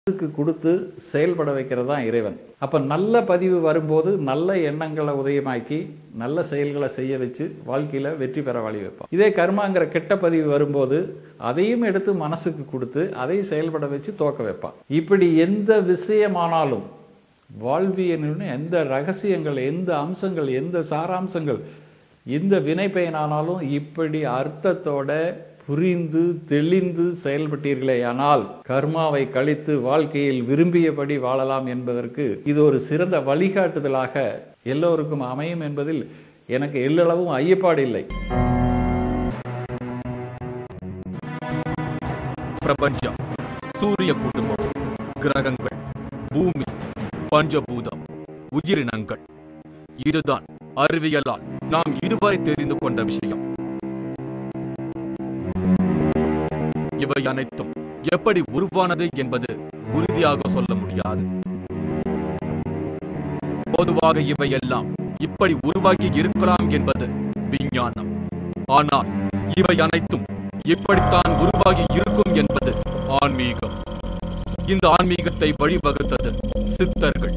மனசுக்கு கொடுத்து செயல்பட வைக்கிறது தான் இறைவன் அப்ப நல்ல பதிவு வரும்போது நல்ல எண்ணங்களை உதயமாக்கி நல்ல செயல்களை செய்ய வச்சு வாழ்க்கையில வெற்றி பெற வழி வைப்பான் இதே கர்மாங்கிற கெட்ட பதிவு வரும்போது அதையும் எடுத்து மனசுக்கு கொடுத்து அதை செயல்பட வச்சு தோக்க வைப்பான் இப்படி எந்த விஷயமானாலும் வாழ்வியலின் எந்த ரகசியங்கள் எந்த அம்சங்கள் எந்த சாராம்சங்கள் எந்த வினைப்பயனானாலும் இப்படி அர்த்தத்தோட புரிந்து தெளிந்து செயல்பட்டீர்களேயானால் கர்மாவை கழித்து வாழ்க்கையில் விரும்பியபடி வாழலாம் என்பதற்கு இது ஒரு சிறந்த வழிகாட்டுதலாக எல்லோருக்கும் அமையும் என்பதில் எனக்கு எல்லளவும் ஐயப்பாடு இல்லை பிரபஞ்சம் சூரிய குடும்பம் கிரகங்கள் பூமி பஞ்சபூதம் உயிரினங்கள் இதுதான் அறிவியலால் நாம் இதுவரை தெரிந்து கொண்ட விஷயம் இவை அனைத்தும் எப்படி உருவானது என்பது உறுதியாக சொல்ல முடியாது பொதுவாக இவையெல்லாம் இப்படி உருவாகி இருக்கலாம் என்பது விஞ்ஞானம் ஆனால் இவை அனைத்தும் இப்படித்தான் உருவாகி இருக்கும் என்பது ஆன்மீகம் இந்த ஆன்மீகத்தை வழிவகுத்தது சித்தர்கள்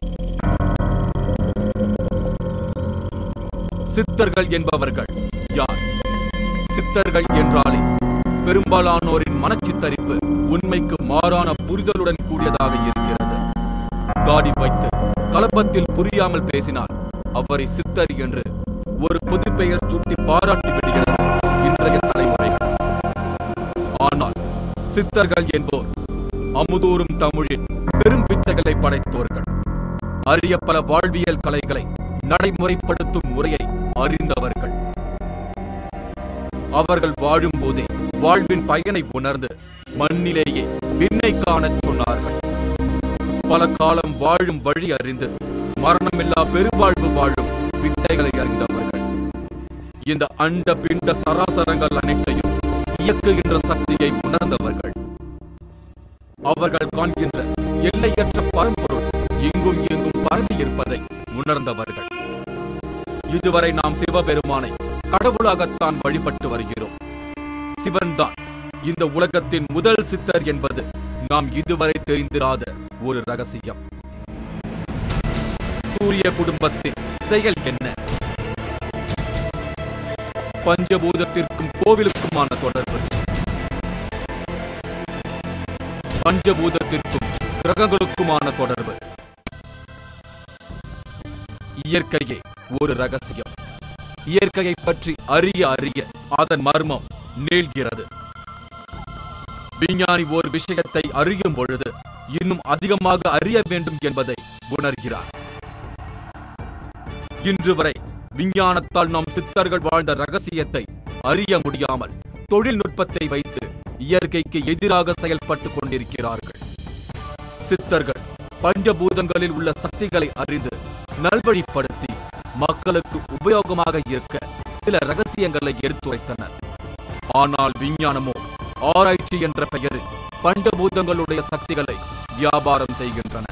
சித்தர்கள் என்பவர்கள் யார் சித்தர்கள் என்றாலே பெரும்பாலானோரின் மனச்சித்தரிப்பு உண்மைக்கு மாறான புரிதலுடன் கூடியதாக இருக்கிறது தாடி வைத்து கலப்பத்தில் புரியாமல் பேசினால் அவரை சித்தர் என்று ஒரு பொது பெயர் சூட்டி பாராட்டி விடுகிறது இன்றைய தலைமுறைகள் ஆனால் சித்தர்கள் என்போர் அமுதூரும் தமிழில் பெரும் வித்தைகளை படைத்தோர்கள் அரிய பல வாழ்வியல் கலைகளை நடைமுறைப்படுத்தும் முறையை அறிந்தவர்கள் அவர்கள் வாழும் போதே வாழ்வின் பயனை உணர்ந்து மண்ணிலேயே விண்ணை காணச் சொன்னார்கள் பல காலம் வாழும் வழி அறிந்து மரணமில்லா பெருவாழ்வு வாழும் வித்தைகளை அறிந்தவர்கள் இந்த அண்ட பிண்ட சராசரங்கள் அனைத்தையும் இயக்குகின்ற சக்தியை உணர்ந்தவர்கள் அவர்கள் காண்கின்ற எல்லையற்ற பரம்பொருள் எங்கும் எங்கும் பரவி இருப்பதை உணர்ந்தவர்கள் இதுவரை நாம் சிவபெருமானை கடவுளாகத்தான் வழிபட்டு வருகிறோம் சிவன்தான் இந்த உலகத்தின் முதல் சித்தர் என்பது நாம் இதுவரை தெரிந்திராத ஒரு ரகசியம் சூரிய குடும்பத்தின் செயல் என்ன பஞ்சபூதத்திற்கும் கோவிலுக்குமான தொடர்பு பஞ்சபூதத்திற்கும் கிரகங்களுக்குமான தொடர்பு இயற்கையே ஒரு ரகசியம் இயற்கையை பற்றி அறிய அறிய அதன் மர்மம் நீள்கிறது விஞ்ஞானி ஒரு விஷயத்தை அறியும் பொழுது இன்னும் அதிகமாக அறிய வேண்டும் என்பதை உணர்கிறார் இன்று வரை விஞ்ஞானத்தால் நாம் சித்தர்கள் வாழ்ந்த ரகசியத்தை அறிய முடியாமல் தொழில்நுட்பத்தை வைத்து இயற்கைக்கு எதிராக செயல்பட்டுக் கொண்டிருக்கிறார்கள் சித்தர்கள் பஞ்சபூதங்களில் உள்ள சக்திகளை அறிந்து நல்வழிப்படுத்தி மக்களுக்கு உபயோகமாக இருக்க சில ரகசியங்களை எடுத்துரைத்தனர் ஆனால் விஞ்ஞானமோ ஆராய்ச்சி என்ற பெயரில் பஞ்சபூதங்களுடைய சக்திகளை வியாபாரம் செய்கின்றன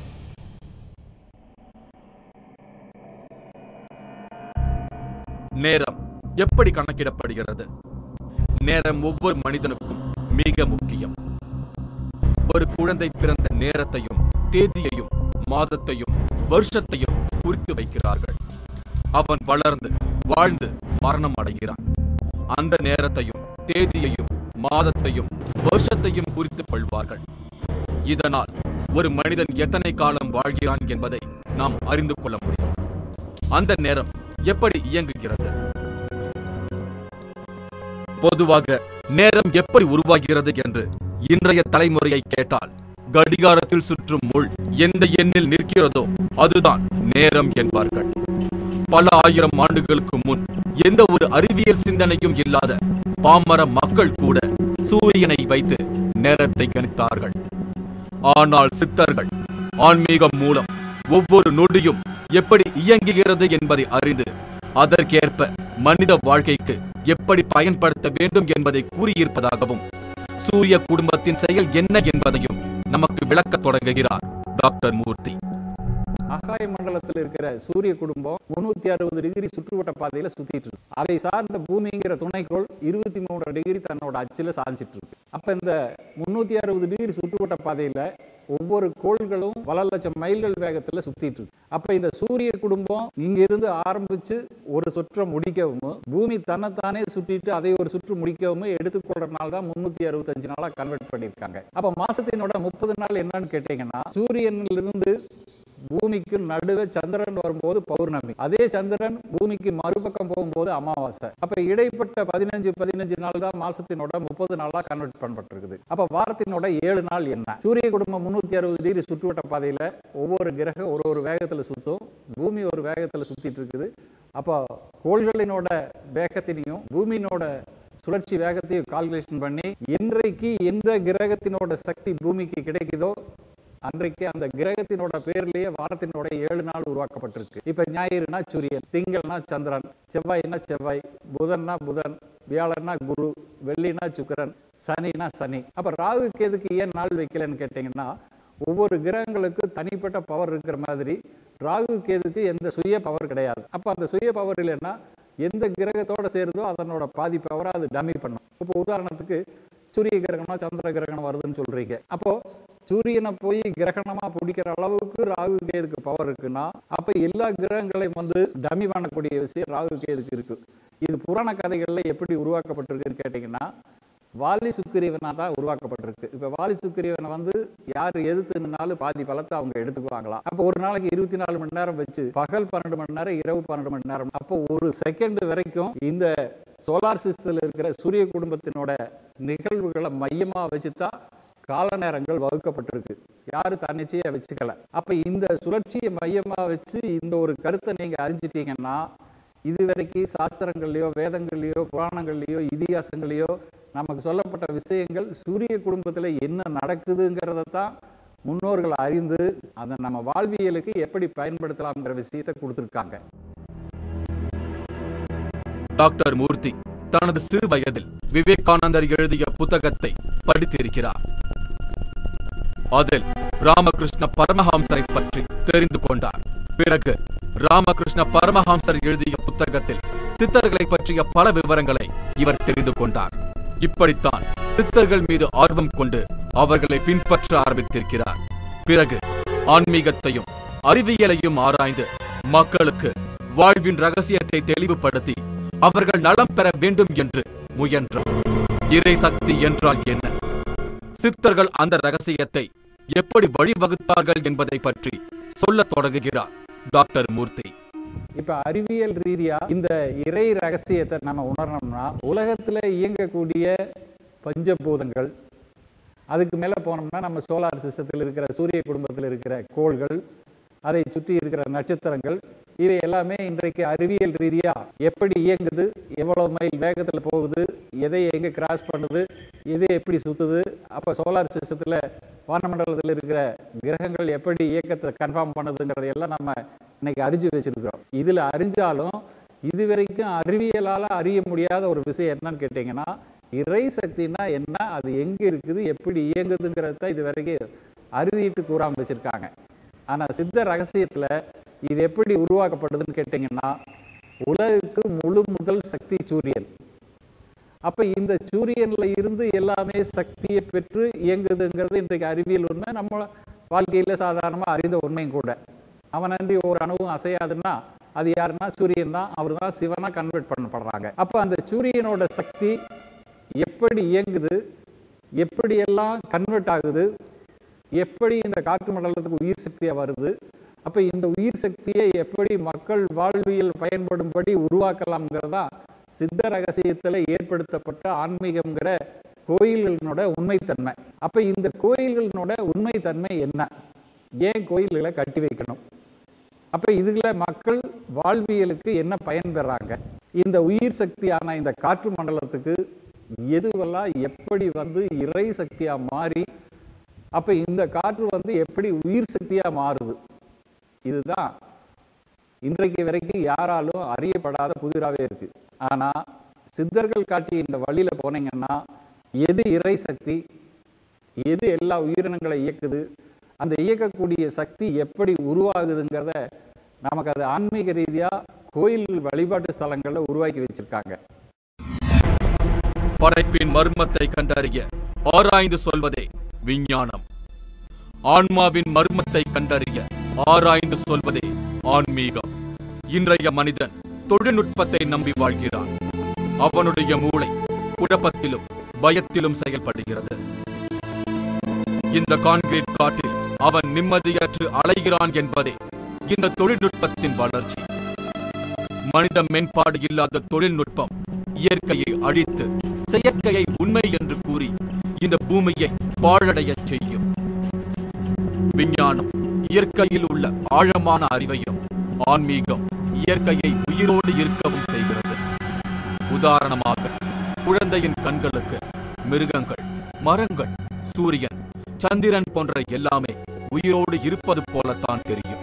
நேரம் எப்படி கணக்கிடப்படுகிறது நேரம் ஒவ்வொரு மனிதனுக்கும் மிக முக்கியம் ஒரு குழந்தை பிறந்த நேரத்தையும் தேதியையும் மாதத்தையும் வருஷத்தையும் குறித்து வைக்கிறார்கள் அவன் வளர்ந்து வாழ்ந்து மரணம் அடைகிறான் அந்த நேரத்தையும் தேதியையும் மாதத்தையும் வருஷத்தையும் குறித்துக் கொள்வார்கள் இதனால் ஒரு மனிதன் எத்தனை காலம் வாழ்கிறான் என்பதை நாம் அறிந்து கொள்ள முடியும் அந்த நேரம் எப்படி இயங்குகிறது பொதுவாக நேரம் எப்படி உருவாகிறது என்று இன்றைய தலைமுறையை கேட்டால் கடிகாரத்தில் சுற்றும் முள் எந்த எண்ணில் நிற்கிறதோ அதுதான் நேரம் என்பார்கள் பல ஆயிரம் ஆண்டுகளுக்கு முன் எந்த ஒரு அறிவியல் சிந்தனையும் இல்லாத பாமர மக்கள் கூட சூரியனை வைத்து நேரத்தை கணித்தார்கள் ஆனால் சித்தர்கள் ஆன்மீகம் மூலம் ஒவ்வொரு நொடியும் எப்படி இயங்குகிறது என்பதை அறிந்து அதற்கேற்ப மனித வாழ்க்கைக்கு எப்படி பயன்படுத்த வேண்டும் என்பதை கூறியிருப்பதாகவும் சூரிய குடும்பத்தின் செயல் என்ன என்பதையும் நமக்கு விளக்கத் தொடங்குகிறார் டாக்டர் மூர்த்தி ஆகாய மண்டலத்தில் இருக்கிற சூரிய குடும்பம் முன்னூத்தி அறுபது டிகிரி சுற்றுவட்ட பாதையில சுத்திட்டு இருக்கு அதை சார்ந்த பூமிங்கிற துணைக்கோள் இருபத்தி மூணு டிகிரி தன்னோட அச்சுல சாதிச்சிட்டு இருக்கு அப்ப இந்த முன்னூத்தி அறுபது டிகிரி சுற்றுவட்ட பாதையில ஒவ்வொரு கோள்களும் பல லட்சம் மைல்கள் வேகத்துல சுத்திட்டு இருக்கு அப்ப இந்த சூரிய குடும்பம் இங்க இருந்து ஆரம்பிச்சு ஒரு சுற்றை முடிக்கவும் பூமி தன்னைத்தானே சுற்றிட்டு அதை ஒரு சுற்று முடிக்கவும் எடுத்துக்கொள்றதுனால தான் முன்னூத்தி அறுபத்தஞ்சு நாளா கன்வெர்ட் பண்ணியிருக்காங்க அப்ப மாசத்தினோட முப்பது நாள் என்னன்னு கேட்டீங்கன்னா சூரியனிலிருந்து பூமிக்கு நடுவே சந்திரன் வரும்போது பௌர்ணமி அதே சந்திரன் பூமிக்கு மறுபக்கம் போகும்போது அமாவாசை அப்ப இடைப்பட்ட பதினஞ்சு பதினஞ்சு நாள் தான் மாசத்தினோட முப்பது நாளா கன்வெர்ட் பண்ணப்பட்டிருக்குது அப்ப வாரத்தினோட ஏழு நாள் என்ன சூரிய குடும்பம் முன்னூத்தி அறுபது டிகிரி சுற்றுவட்ட பாதையில ஒவ்வொரு கிரகம் ஒரு ஒரு வேகத்துல சுத்தும் பூமி ஒரு வேகத்துல சுத்திட்டு இருக்குது அப்போ கோள்களினோட வேகத்தினையும் பூமியினோட சுழற்சி வேகத்தையும் கால்குலேஷன் பண்ணி இன்றைக்கு எந்த கிரகத்தினோட சக்தி பூமிக்கு கிடைக்குதோ அன்றைக்கு அந்த கிரகத்தினோட பேர்லயே வாரத்தினோட ஏழு நாள் உருவாக்கப்பட்டிருக்கு இப்ப ஞாயிறுனா சூரியன் திங்கள்னா சந்திரன் செவ்வாய்னா செவ்வாய் புதன்னா புதன் வியாழன்னா குரு வெள்ளினா சுக்கிரன் சனினா சனி அப்ப ராகு கேதுக்கு ஏன் நாள் வைக்கலன்னு கேட்டீங்கன்னா ஒவ்வொரு கிரகங்களுக்கு தனிப்பட்ட பவர் இருக்கிற மாதிரி ராகு கேதுக்கு எந்த சுய பவர் கிடையாது அப்ப அந்த சுய பவர் இல்லைன்னா எந்த கிரகத்தோட சேருதோ அதனோட பாதி பவரை அது டம்மி பண்ணும் இப்போ உதாரணத்துக்கு சூரிய கிரகணமா சந்திர கிரகணம் வருதுன்னு சொல்றீங்க அப்போ சூரியனை போய் கிரகணமா பிடிக்கிற அளவுக்கு ராகு கேதுக்கு பவர் இருக்குன்னா அப்ப எல்லா கிரகங்களையும் வந்து டம்மி பண்ணக்கூடிய விஷயம் ராகு கேதுக்கு இருக்கு இது புராண கதைகள்ல எப்படி உருவாக்கப்பட்டிருக்குன்னு கேட்டீங்கன்னா வாலி சுக்கிரீவனா தான் உருவாக்கப்பட்டிருக்கு இப்ப வாலி சுக்கிரீவனை வந்து யார் எதிர்த்து நின்னாலும் பாதி பலத்தை அவங்க எடுத்துக்குவாங்களாம் அப்போ ஒரு நாளைக்கு இருபத்தி நாலு மணி நேரம் வச்சு பகல் பன்னெண்டு மணி நேரம் இரவு பன்னெண்டு மணி நேரம் அப்போ ஒரு செகண்ட் வரைக்கும் இந்த சோலார் சிஸ்டத்தில் இருக்கிற சூரிய குடும்பத்தினோட நிகழ்வுகளை மையமா வச்சு தான் கால நேரங்கள் வகுக்கப்பட்டிருக்கு யாரும் தன்னிச்சையா வச்சுக்கல அப்ப இந்த சுழற்சியை மையமா வச்சு இந்த ஒரு கருத்தை நீங்க அறிஞ்சிட்டீங்கன்னா இதுவரைக்கும் சாஸ்திரங்கள்லயோ வேதங்கள்லயோ புராணங்கள்லயோ இதிகாசங்கள்லயோ நமக்கு சொல்லப்பட்ட விஷயங்கள் சூரிய குடும்பத்துல என்ன நடக்குதுங்கிறத தான் முன்னோர்கள் அறிந்து அதை நம்ம வாழ்வியலுக்கு எப்படி பயன்படுத்தலாம்ங்கிற விஷயத்தை கொடுத்துருக்காங்க டாக்டர் மூர்த்தி தனது சிறு வயதில் விவேகானந்தர் எழுதிய புத்தகத்தை படித்திருக்கிறார் அதில் ராமகிருஷ்ண பரமஹம்சரை பற்றி தெரிந்து கொண்டார் பிறகு ராமகிருஷ்ண பரமஹம்சர் எழுதிய புத்தகத்தில் சித்தர்களை பற்றிய பல விவரங்களை இவர் தெரிந்து கொண்டார் இப்படித்தான் சித்தர்கள் மீது ஆர்வம் கொண்டு அவர்களை பின்பற்ற ஆரம்பித்திருக்கிறார் பிறகு ஆன்மீகத்தையும் அறிவியலையும் ஆராய்ந்து மக்களுக்கு வாழ்வின் ரகசியத்தை தெளிவுபடுத்தி அவர்கள் நலம் பெற வேண்டும் என்று முயன்றார் இறை சக்தி என்றால் என்ன சித்தர்கள் அந்த ரகசியத்தை எப்படி வழிவகுத்தார்கள் என்பதை பற்றி சொல்லத் தொடங்குகிறார் டாக்டர் மூர்த்தி இப்ப அறிவியல் ரீதியா இந்த இறை ரகசியத்தை நம்ம உணரணும்னா உலகத்துல இயங்கக்கூடிய பஞ்சபூதங்கள் அதுக்கு மேல போனோம்னா நம்ம சோலார் சிஸ்டத்தில் இருக்கிற சூரிய குடும்பத்தில் இருக்கிற கோள்கள் அதை சுற்றி இருக்கிற நட்சத்திரங்கள் இவை எல்லாமே இன்றைக்கு அறிவியல் ரீதியா எப்படி இயங்குது எவ்வளவு மைல் வேகத்துல போகுது எதை எங்க கிராஸ் பண்ணுது எது எப்படி சுத்துது அப்ப சோலார் சிஸ்டத்துல வானமண்டலத்தில் இருக்கிற கிரகங்கள் எப்படி இயக்கத்தை கன்ஃபார்ம் பண்ணுதுங்கிறதை எல்லாம் நம்ம இன்னைக்கு அறிஞ்சு வச்சிருக்கிறோம் இதுல அறிஞ்சாலும் இதுவரைக்கும் அறிவியலால அறிய முடியாத ஒரு விஷயம் என்னன்னு கேட்டீங்கன்னா இறை சக்தினா என்ன அது எங்க இருக்குது எப்படி இயங்குதுங்கிறத தான் இது வரைக்கும் அறுதிட்டு கூறாம வச்சிருக்காங்க ஆனா சித்த ரகசியத்துல இது எப்படி உருவாக்கப்படுதுன்னு கேட்டீங்கன்னா உலகுக்கு முழு முதல் சக்தி சூரியன் அப்ப இந்த சூரியன்ல இருந்து எல்லாமே சக்தியை பெற்று இயங்குதுங்கிறது இன்றைக்கு அறிவியல் உண்மை நம்ம வாழ்க்கையில சாதாரணமா அறிந்த உண்மையும் கூட அவன் நன்றி ஒரு அணுவும் அசையாதுன்னா அது யாருன்னா சூரியன் தான் அவர் தான் சிவனா கன்வெர்ட் பண்ணப்படுறாங்க அப்ப அந்த சூரியனோட சக்தி எப்படி இயங்குது எப்படி எல்லாம் கன்வெர்ட் ஆகுது எப்படி இந்த காற்று மண்டலத்துக்கு உயிர் சக்தியா வருது அப்ப இந்த உயிர் சக்தியை எப்படி மக்கள் வாழ்வியல் பயன்படும்படி உருவாக்கலாம்ங்கிறதா சித்த ரகசியத்துல ஏற்படுத்தப்பட்ட ஆன்மீகம்ங்கிற கோயில்களினோட உண்மைத்தன்மை அப்ப இந்த கோயில்களினோட உண்மைத்தன்மை என்ன ஏன் கோயில்களை கட்டி வைக்கணும் அப்ப இதுல மக்கள் வாழ்வியலுக்கு என்ன பயன் பெறாங்க இந்த உயிர் சக்தியான இந்த காற்று மண்டலத்துக்கு எதுவெல்லாம் எப்படி வந்து இறை சக்தியா மாறி அப்ப இந்த காற்று வந்து எப்படி உயிர் சக்தியா மாறுது இதுதான் இன்றைக்கு வரைக்கும் யாராலும் அறியப்படாத புதிராவே இருக்கு ஆனா சித்தர்கள் காட்டிய இந்த வழியில போனீங்கன்னா எது இறை சக்தி எது எல்லா உயிரினங்களை இயக்குது அந்த இயக்கக்கூடிய சக்தி எப்படி உருவாகுதுங்கிறத நமக்கு அது ஆன்மீக ரீதியா கோயில் வழிபாட்டு ஸ்தலங்கள்ல உருவாக்கி வச்சிருக்காங்க படைப்பின் மர்மத்தை கண்டறிய ஆராய்ந்து சொல்வதே விஞ்ஞானம் ஆன்மாவின் மர்மத்தை கண்டறிய ஆராய்ந்து சொல்வதே ஆன்மீகம் இன்றைய மனிதன் தொழில்நுட்பத்தை நம்பி வாழ்கிறான் அவனுடைய மூளை குழப்பத்திலும் பயத்திலும் செயல்படுகிறது இந்த கான்கிரீட் காட்டில் அவன் நிம்மதியற்று அலைகிறான் என்பதே இந்த தொழில்நுட்பத்தின் வளர்ச்சி மனித மேம்பாடு இல்லாத தொழில்நுட்பம் இயற்கையை அழித்து செயற்கையை உண்மை என்று கூறி இந்த பூமியை பாழடையச் செய்யும் விஞ்ஞானம் இயற்கையில் உள்ள ஆழமான அறிவையும் ஆன்மீகம் இயற்கையை உயிரோடு இருக்கவும் செய்கிறது உதாரணமாக குழந்தையின் கண்களுக்கு மிருகங்கள் மரங்கள் சூரியன் சந்திரன் போன்ற எல்லாமே உயிரோடு இருப்பது போலத்தான் தெரியும்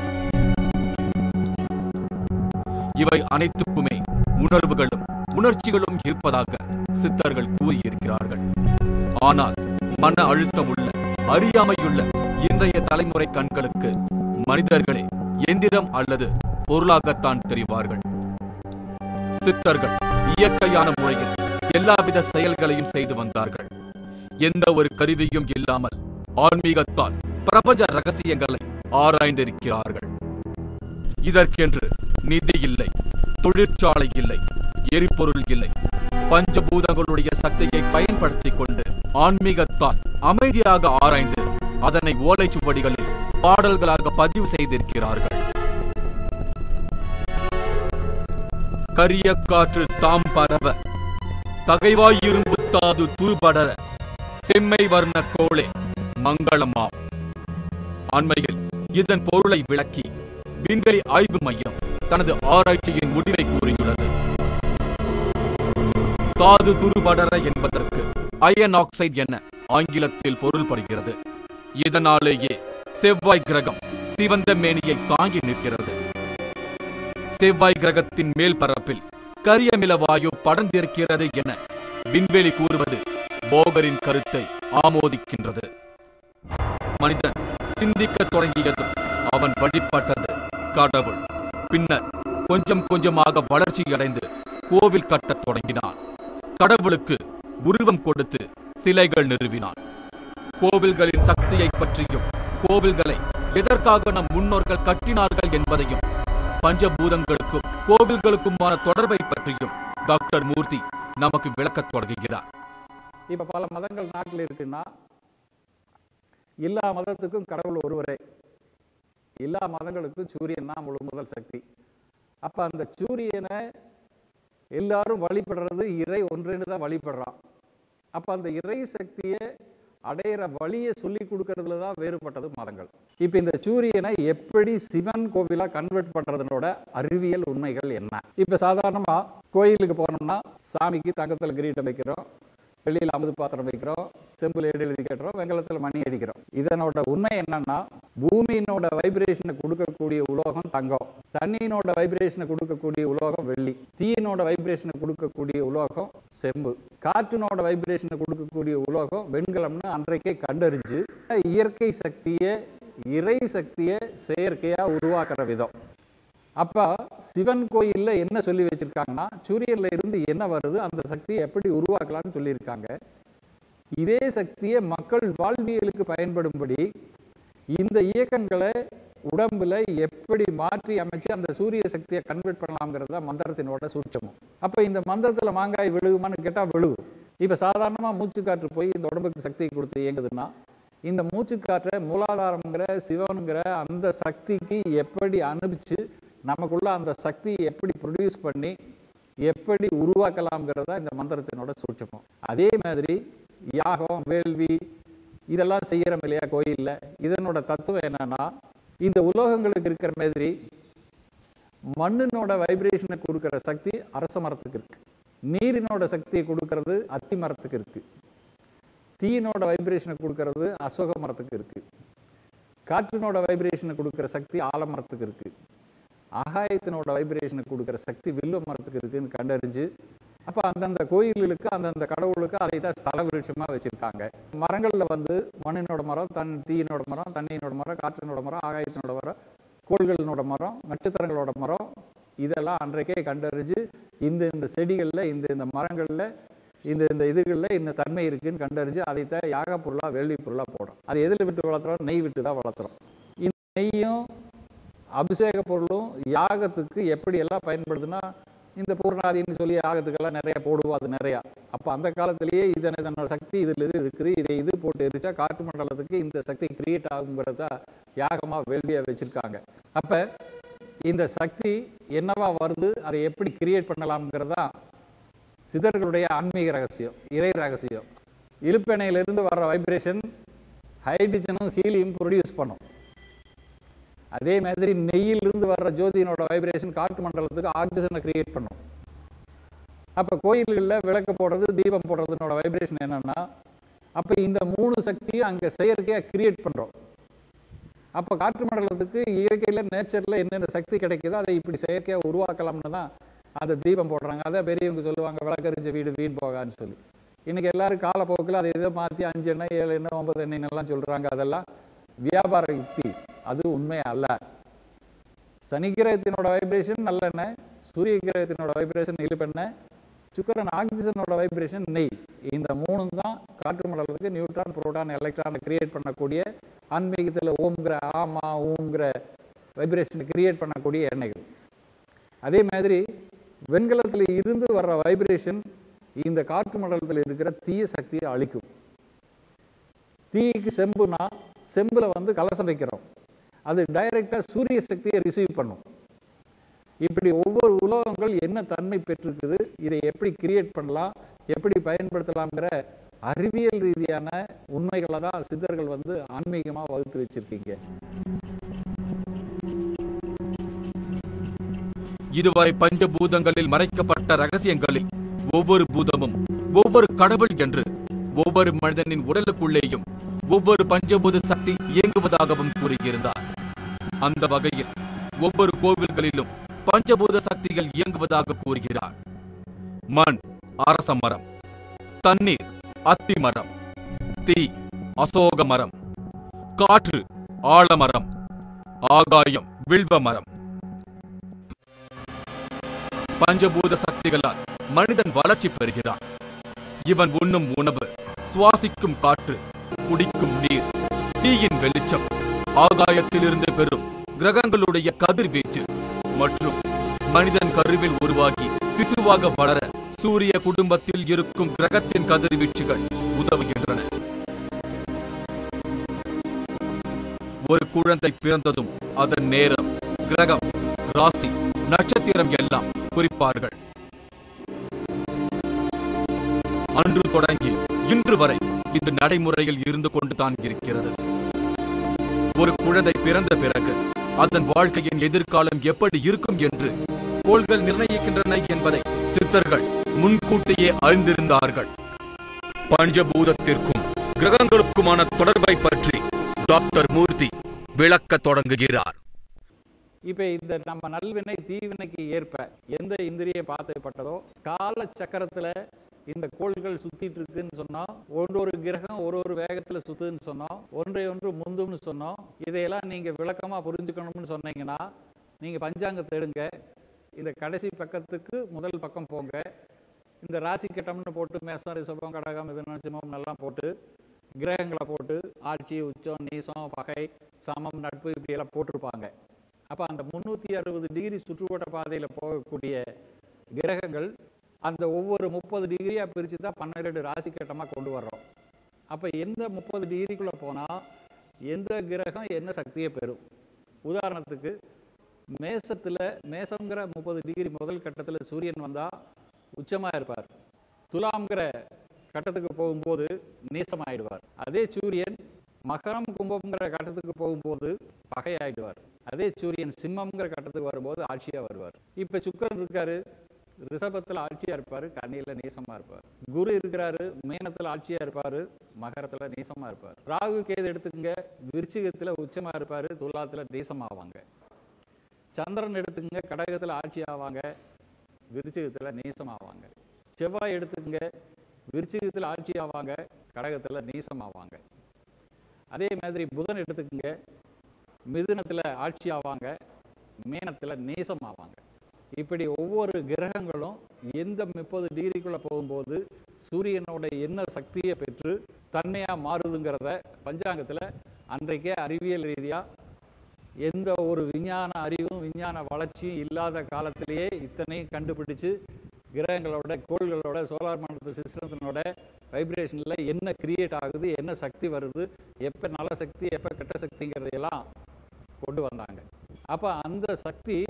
இவை அனைத்துக்குமே உணர்வுகளும் உணர்ச்சிகளும் இருப்பதாக சித்தர்கள் கூறியிருக்கிறார்கள் ஆனால் மன அழுத்தமுள்ள அறியாமையுள்ள இன்றைய தலைமுறை கண்களுக்கு மனிதர்களே எந்திரம் அல்லது பொருளாகத்தான் தெரிவார்கள் சித்தர்கள் இயற்கையான முறையில் எல்லாவித செயல்களையும் செய்து வந்தார்கள் எந்த ஒரு கருவியும் இல்லாமல் ஆன்மீகத்தால் பிரபஞ்ச ரகசியங்களை ஆராய்ந்திருக்கிறார்கள் இதற்கென்று நிதி இல்லை தொழிற்சாலை இல்லை எரிபொருள் இல்லை பஞ்சபூதங்களுடைய சக்தியை பயன்படுத்திக் கொண்டு ஆன்மீகத்தால் அமைதியாக ஆராய்ந்து அதனை ஓலைச்சுவடிகளில் பாடல்களாக பதிவு செய்திருக்கிறார்கள் கரிய காற்று தாம் பரவ தகைவாய் இரும்பு தாது துருபடர செம்மை வர்ண கோளே மங்களமாம் அண்மையில் இதன் பொருளை விளக்கி விண்வெளி ஆய்வு மையம் தனது ஆராய்ச்சியின் முடிவை கூறியுள்ளது தாது துருபடர என்பதற்கு அயன் ஆக்சைடு என ஆங்கிலத்தில் பொருள்படுகிறது இதனாலேயே செவ்வாய் கிரகம் சிவந்த மேனியை தாங்கி நிற்கிறது செவ்வாய் கிரகத்தின் மேல் பரப்பில் கரியமில வாயு படர்ந்திருக்கிறது என விண்வெளி கூறுவது போகரின் கருத்தை ஆமோதிக்கின்றது மனிதன் சிந்திக்கத் தொடங்கியதும் அவன் வழிபட்டது கடவுள் பின்னர் கொஞ்சம் கொஞ்சமாக வளர்ச்சியடைந்து கோவில் கட்டத் தொடங்கினான் கடவுளுக்கு உருவம் கொடுத்து சிலைகள் நிறுவினான் கோவில்களின் சக்தியை பற்றியும் கோவில்களை எதற்காக நம் முன்னோர்கள் கட்டினார்கள் என்பதையும் பஞ்சபூதங்களுக்கும் கோவில்களுக்குமான தொடர்பை பற்றியும் டாக்டர் மூர்த்தி நமக்கு விளக்கத் தொடங்குகிறார் இப்ப பல மதங்கள் நாட்டில் இருக்குன்னா எல்லா மதத்துக்கும் கடவுள் ஒருவரே எல்லா மதங்களுக்கும் சூரியன் தான் முழு முதல் சக்தி அப்ப அந்த சூரியனை எல்லாரும் வழிபடுறது இறை ஒன்றுன்னு தான் வழிபடுறான் அப்ப அந்த இறை சக்தியை அடையிற வழியை சொல்லி கொடுக்கறதுல தான் வேறுபட்டது மதங்கள் இப்ப இந்த சூரியனை எப்படி சிவன் கோவிலா கன்வெர்ட் பண்றதுனோட அறிவியல் உண்மைகள் என்ன இப்ப சாதாரணமா கோயிலுக்கு போனோம்னா சாமிக்கு தங்கத்தில் கிரீட்டம் வைக்கிறோம் வெளியில் அமுது பாத்திரம் வைக்கிறோம் செம்பில் ஏடு எழுதி கட்டுறோம் வெங்கலத்தில் மணி அடிக்கிறோம் இதனோட உண்மை என்னன்னா பூமியினோட வைப்ரேஷனை கொடுக்கக்கூடிய உலோகம் தங்கம் தண்ணியினோட வைப்ரேஷனை கொடுக்கக்கூடிய உலோகம் வெள்ளி தீயினோட வைப்ரேஷனை கொடுக்கக்கூடிய உலோகம் செம்பு காற்றினோட வைப்ரேஷனை கொடுக்கக்கூடிய உலோகம் வெண்கலம்னு அன்றைக்கே கண்டறிஞ்சு இயற்கை சக்தியை இறை சக்தியை செயற்கையா உருவாக்குற விதம் அப்ப சிவன் கோயில்ல என்ன சொல்லி வச்சிருக்காங்கன்னா சூரியன்ல இருந்து என்ன வருது அந்த சக்தியை எப்படி உருவாக்கலாம்னு சொல்லியிருக்காங்க இதே சக்தியை மக்கள் வாழ்வியலுக்கு பயன்படும்படி இந்த இயக்கங்களை உடம்புல எப்படி மாற்றி அமைச்சு அந்த சூரிய சக்தியை கன்வெர்ட் பண்ணலாம்ங்கிறது தான் மந்திரத்தினோட சூட்சமம் அப்ப இந்த மந்திரத்துல மாங்காய் விழுகுமான்னு கேட்டா விழுகும் இப்ப சாதாரணமா மூச்சு காற்று போய் இந்த உடம்புக்கு சக்தியை கொடுத்து இயங்குதுன்னா இந்த மூச்சுக்காற்றை மூலாதாரம்ங்கிற சிவனுங்கிற அந்த சக்திக்கு எப்படி அனுப்பிச்சு நமக்குள்ள அந்த சக்தியை எப்படி ப்ரொடியூஸ் பண்ணி எப்படி உருவாக்கலாம்ங்கிறது தான் இந்த மந்திரத்தினோட சூட்சமம் அதே மாதிரி யாகம் வேள்வி இதெல்லாம் செய்யறோம் இல்லையா கோயில்ல இதனோட தத்துவம் என்னன்னா இந்த உலோகங்களுக்கு இருக்கிற மாதிரி மண்ணினோட வைப்ரேஷனை கொடுக்கிற சக்தி அரச மரத்துக்கு இருக்கு நீரினோட சக்தியை கொடுக்கறது அத்தி மரத்துக்கு இருக்கு தீயினோட வைப்ரேஷனை கொடுக்கறது அசோக மரத்துக்கு இருக்கு காற்றினோட வைப்ரேஷனை கொடுக்கிற சக்தி ஆலமரத்துக்கு இருக்கு ஆகாயத்தினோட வைப்ரேஷனை கொடுக்கிற சக்தி வில்வ மரத்துக்கு இருக்குன்னு கண்டறிஞ்சு அப்போ அந்தந்த கோயில்களுக்கு அந்தந்த கடவுளுக்கு அதை தான் ஸ்தல விருட்சமாக வச்சுருக்காங்க மரங்களில் வந்து மண்ணினோட மரம் தன் தீயினோட மரம் தண்ணியினோட மரம் காற்றினோட மரம் ஆகாயத்தினோட மரம் கோள்களினோட மரம் நட்சத்திரங்களோட மரம் இதெல்லாம் அன்றைக்கே கண்டறிஞ்சு இந்த இந்த செடிகளில் இந்த இந்த மரங்களில் இந்த இந்த இதுகளில் இந்த தன்மை இருக்குன்னு கண்டறிஞ்சு அதைத்தான் யாக பொருளாக வேள்வி பொருளாக போடும் அது எதில் விட்டு வளர்த்துறோம் நெய் விட்டு தான் வளர்த்துறோம் இந்த நெய்யும் அபிஷேக பொருளும் யாகத்துக்கு எப்படி எல்லாம் பயன்படுதுன்னா இந்த பூர்ணாதின்னு சொல்லி யாகத்துக்கெல்லாம் நிறைய போடுவோம் அது நிறையா அப்போ அந்த காலத்திலேயே இதனை தன்னோட சக்தி இதில் இது இருக்குது இதை இது போட்டு எரிச்சா காற்று மண்டலத்துக்கு இந்த சக்தி கிரியேட் ஆகுங்கிறத யாகமாக வேள்வியாக வச்சுருக்காங்க அப்போ இந்த சக்தி என்னவா வருது அதை எப்படி கிரியேட் பண்ணலாம்ங்கிறதா சிதர்களுடைய ஆன்மீக ரகசியம் இறை ரகசியம் இழுப்பெண்ணையிலிருந்து வர்ற வைப்ரேஷன் ஹைட்ரஜனும் ஹீலியும் ப்ரொடியூஸ் பண்ணும் அதே மாதிரி நெய்யிலிருந்து வர்ற ஜோதியினோட வைப்ரேஷன் காற்று மண்டலத்துக்கு ஆக்சிஜனை கிரியேட் பண்ணும் அப்போ கோயில்களில் விளக்கு போடுறது தீபம் போடுறதுனோட வைப்ரேஷன் என்னன்னா அப்போ இந்த மூணு சக்தியும் அங்கே செயற்கையாக கிரியேட் பண்ணுறோம் அப்போ காற்று மண்டலத்துக்கு இயற்கையில் நேச்சரில் என்னென்ன சக்தி கிடைக்குதோ அதை இப்படி செயற்கையாக உருவாக்கலாம்னு தான் அதை தீபம் போடுறாங்க அதை பெரியவங்க சொல்லுவாங்க விளக்கரிஞ்ச வீடு வீண் போகான்னு சொல்லி இன்னைக்கு எல்லாரும் காலப்போக்கில் அதை ஏதோ மாற்றி அஞ்சு எண்ணெய் ஏழு எண்ணெய் ஒன்பது எண்ணெய்னெல்லாம் சொல்கிறாங்க அதெல்லாம் வியாபார யுக்தி அது உண்மை அல்ல சனி கிரகத்தினோட வைப்ரேஷன் நல்லெண்ணெய் சூரிய கிரகத்தினோட வைப்ரேஷன் இழுப்பெண்ணெய் சுக்கரன் ஆக்சிஜனோட வைப்ரேஷன் நெய் இந்த மூணும் தான் காற்று மண்டலத்துக்கு நியூட்ரான் புரோட்டான் எலக்ட்ரானை கிரியேட் பண்ணக்கூடிய ஆன்மீகத்தில் ஓம்ங்கிற ஆமா ஊங்கிற வைப்ரேஷனை கிரியேட் பண்ணக்கூடிய எண்ணெய்கள் அதே மாதிரி வெண்கலத்தில் இருந்து வர்ற வைப்ரேஷன் இந்த காற்று மண்டலத்தில் இருக்கிற தீய சக்தியை அழிக்கும் தீக்கு செம்புனா செம்புல வந்து கலசம் வைக்கிறோம் அது டைரக்டாக சூரிய சக்தியை ரிசீவ் பண்ணும் இப்படி ஒவ்வொரு உலோகங்கள் என்ன தன்மை பெற்றிருக்குது இதை எப்படி கிரியேட் பண்ணலாம் எப்படி பயன்படுத்தலாம்ங்கிற அறிவியல் ரீதியான உண்மைகளை தான் சித்தர்கள் வந்து ஆன்மீகமாக வகுத்து வச்சிருக்கீங்க இதுவரை பஞ்சபூதங்களில் மறைக்கப்பட்ட ரகசியங்களில் ஒவ்வொரு பூதமும் ஒவ்வொரு கடவுள் என்று ஒவ்வொரு மனிதனின் உடலுக்குள்ளேயும் ஒவ்வொரு பஞ்சபூத சக்தி இயங்குவதாகவும் கூறியிருந்தார் அந்த வகையில் ஒவ்வொரு கோவில்களிலும் பஞ்சபூத சக்திகள் இயங்குவதாக கூறுகிறார் மண் அரச மரம் தண்ணீர் அத்தி மரம் தீ அசோக மரம் காற்று ஆலமரம் ஆகாயம் வில்வ மரம் பஞ்சபூத சக்திகளால் மனிதன் வளர்ச்சி பெறுகிறான் இவன் உண்ணும் உணவு சுவாசிக்கும் காற்று குடிக்கும் நீர் தீயின் வெளிச்சம் ஆகாயத்திலிருந்து பெறும் கிரகங்களுடைய கதிர்வீச்சு மற்றும் மனிதன் கருவில் உருவாகி சிசுவாக வளர சூரிய குடும்பத்தில் இருக்கும் கிரகத்தின் கதிர்வீச்சுகள் உதவுகின்றன ஒரு குழந்தை பிறந்ததும் அதன் நேரம் கிரகம் ராசி நட்சத்திரம் எல்லாம் குறிப்பார்கள் அன்று தொடங்கி இன்று வரை இது நடைமுறையில் இருந்து கொண்டுதான் இருக்கிறது ஒரு குழந்தை பிறந்த பிறகு அதன் வாழ்க்கையின் எதிர்காலம் எப்படி இருக்கும் என்று கோள்கள் நிர்ணயிக்கின்றன என்பதை சித்தர்கள் முன்கூட்டியே அறிந்திருந்தார்கள் பஞ்சபூதத்திற்கும் கிரகங்களுக்குமான தொடர்பை பற்றி டாக்டர் மூர்த்தி விளக்கத் தொடங்குகிறார் இப்போ இந்த நம்ம நல்வினை தீவினைக்கு ஏற்ப எந்த இந்திரிய பாத்தைப்பட்டதோ கால சக்கரத்தில் இந்த கோள்கள் சுத்திட்டு இருக்குன்னு சொன்னோம் ஒன்றொரு கிரகம் ஒரு ஒரு வேகத்தில் சுத்துன்னு சொன்னோம் ஒன்றை ஒன்று முந்தும்னு சொன்னோம் இதையெல்லாம் நீங்கள் விளக்கமாக புரிஞ்சுக்கணும்னு சொன்னீங்கன்னா நீங்கள் பஞ்சாங்கத்தை எடுங்க இந்த கடைசி பக்கத்துக்கு முதல் பக்கம் போங்க இந்த ராசி கட்டம்னு போட்டு மேசம் ரிஷபம் கடகம் இது சிம்மம் எல்லாம் போட்டு கிரகங்களை போட்டு ஆட்சி உச்சம் நீசம் பகை சமம் நட்பு இப்படியெல்லாம் போட்டிருப்பாங்க அப்போ அந்த முந்நூற்றி அறுபது டிகிரி சுற்றுவட்ட பாதையில் போகக்கூடிய கிரகங்கள் அந்த ஒவ்வொரு முப்பது டிகிரியாக பிரித்து தான் பன்னிரெண்டு ராசி கட்டமாக கொண்டு வர்றோம் அப்போ எந்த முப்பது டிகிரிக்குள்ளே போனால் எந்த கிரகம் என்ன சக்தியை பெறும் உதாரணத்துக்கு மேசத்தில் மேசங்கிற முப்பது டிகிரி முதல் கட்டத்தில் சூரியன் வந்தால் உச்சமாக இருப்பார் துலாம்ங்கிற கட்டத்துக்கு போகும்போது நீசமாயிடுவார் அதே சூரியன் மகரம் கும்பம்ங்கிற கட்டத்துக்கு போகும்போது பகையாயிடுவார் அதே சூரியன் சிம்மம்ங்கிற கட்டத்துக்கு வரும்போது ஆட்சியாக வருவார் இப்போ சுக்கிரன் இருக்காரு ரிஷபத்தில் ஆட்சியாக இருப்பார் கண்ணியில் நீசமாக இருப்பார் குரு இருக்கிறாரு மீனத்தில் ஆட்சியாக இருப்பார் மகரத்தில் நீசமாக இருப்பார் ராகு கேது எடுத்துக்கங்க விருச்சிகத்தில் உச்சமாக இருப்பார் துலாத்தில் நீசமாவாங்க சந்திரன் எடுத்துக்கங்க கடகத்தில் ஆட்சி ஆவாங்க விருச்சிகத்தில் நீசமாவாங்க செவ்வாய் எடுத்துக்கங்க விருச்சிகத்தில் ஆட்சி ஆவாங்க கடகத்தில் நீசமாவாங்க அதே மாதிரி புதன் எடுத்துக்கங்க மிதுனத்தில் ஆட்சி ஆவாங்க மீனத்தில் நீசம் ஆவாங்க இப்படி ஒவ்வொரு கிரகங்களும் எந்த முப்பது டிகிரிக்குள்ளே போகும்போது சூரியனோட என்ன சக்தியை பெற்று தன்மையாக மாறுதுங்கிறத பஞ்சாங்கத்தில் அன்றைக்கே அறிவியல் ரீதியாக எந்த ஒரு விஞ்ஞான அறிவும் விஞ்ஞான வளர்ச்சியும் இல்லாத காலத்திலேயே இத்தனையும் கண்டுபிடிச்சு கிரகங்களோட கோள்களோட சோலார் மண்டல சிஸ்டத்தினோட வைப்ரேஷனில் என்ன கிரியேட் ஆகுது என்ன சக்தி வருது எப்போ நல்ல சக்தி எப்போ கெட்ட சக்திங்கிறதையெல்லாம் கொண்டு வந்தாங்க அப்போ அந்த சக்தி